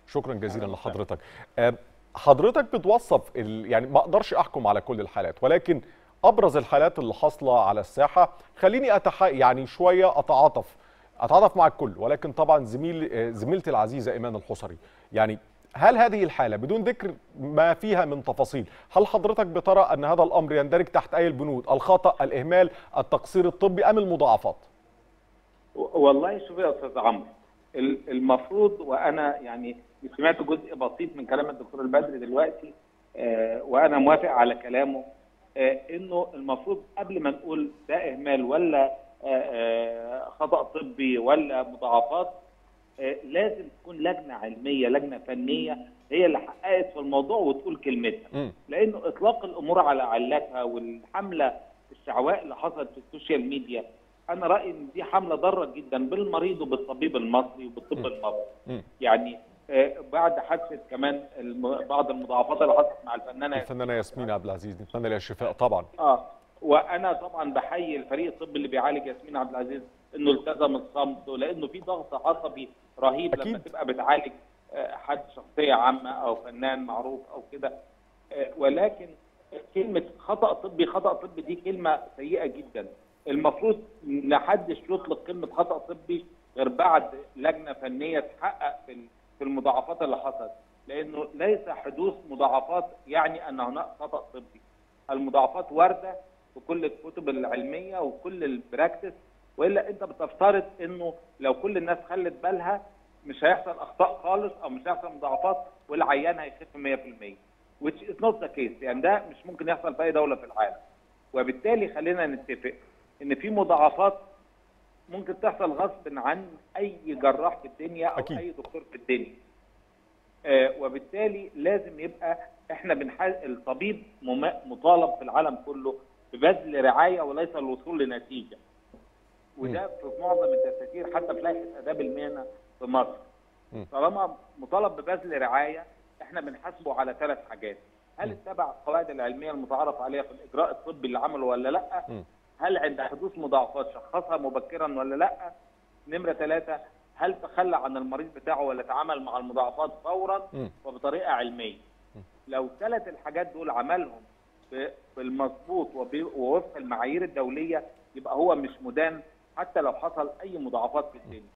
شكرا جزيلا لحضرتك آه، حضرتك بتوصف ال... يعني ما اقدرش احكم على كل الحالات ولكن ابرز الحالات اللي حاصله على الساحه خليني أتح... يعني شويه اتعاطف اتعاطف مع الكل ولكن طبعا زميل آه، زميلتي العزيزه ايمان الحصري يعني هل هذه الحاله بدون ذكر ما فيها من تفاصيل هل حضرتك بترى ان هذا الامر يندرج تحت اي البنود الخطا الاهمال التقصير الطبي ام المضاعفات والله شوف يا استاذ عمرو ال- المفروض وانا يعني سمعت جزء بسيط من كلام الدكتور البدري دلوقتي آه، وانا موافق على كلامه آه، انه المفروض قبل ما نقول ده اهمال ولا آه، آه، خطا طبي ولا مضاعفات آه، لازم تكون لجنه علميه لجنه فنيه هي اللي حققت في الموضوع وتقول كلمتها مم. لانه اطلاق الامور على علتها والحمله الشعواء اللي حصلت في السوشيال ميديا انا رايي ان دي حمله ضاره جدا بالمريض وبالطبيب المصري وبالطب المصري مم. يعني آه، بعد حادثه كمان الم- بعض المضاعفات اللي حصلت مع الفنانه الفنانه ياسمين عبد العزيز نتمنى لها الشفاء طبعا اه وانا طبعا بحيي الفريق الطبي اللي بيعالج ياسمين عبد العزيز انه التزم الصمت لانه في ضغط عصبي رهيب أكيد. لما تبقى بتعالج آه، حد شخصيه عامه او فنان معروف او كده آه، ولكن كلمه خطا طبي خطا طبي دي كلمه سيئه جدا المفروض محدش يطلق كلمه خطا طبي غير بعد لجنه فنيه تحقق في ال- في المضاعفات اللي حصلت لانه ليس حدوث مضاعفات يعني ان هناك خطا طبي المضاعفات وارده في كل الكتب العلميه وكل البراكتس والا انت بتفترض انه لو كل الناس خلت بالها مش هيحصل اخطاء خالص او مش هيحصل مضاعفات والعيان هيخف 100% which is not the case يعني ده مش ممكن يحصل في اي دوله في العالم وبالتالي خلينا نتفق ان في مضاعفات ممكن تحصل غصب عن اي جراح في الدنيا او أكيد. اي دكتور في الدنيا آه، وبالتالي لازم يبقى احنا بنحل الطبيب مم- مطالب في العالم كله ببذل رعايه وليس الوصول لنتيجه وده في معظم الدساتير حتى في لائحه اداب المهنه في مصر م. طالما مطالب ببذل رعايه احنا بنحاسبه على ثلاث حاجات هل م. اتبع القواعد العلميه المتعارف عليها في الاجراء الطبي اللي عمله ولا لا م. هل عند حدوث مضاعفات شخصها مبكرا ولا لا نمره ثلاثه هل تخلى عن المريض بتاعه ولا تعامل مع المضاعفات فورا م. وبطريقه علميه لو ثلاث الحاجات دول عملهم ب- بالمظبوط وب- ووفق المعايير الدوليه يبقى هو مش مدان حتى لو حصل اي مضاعفات في الدنيا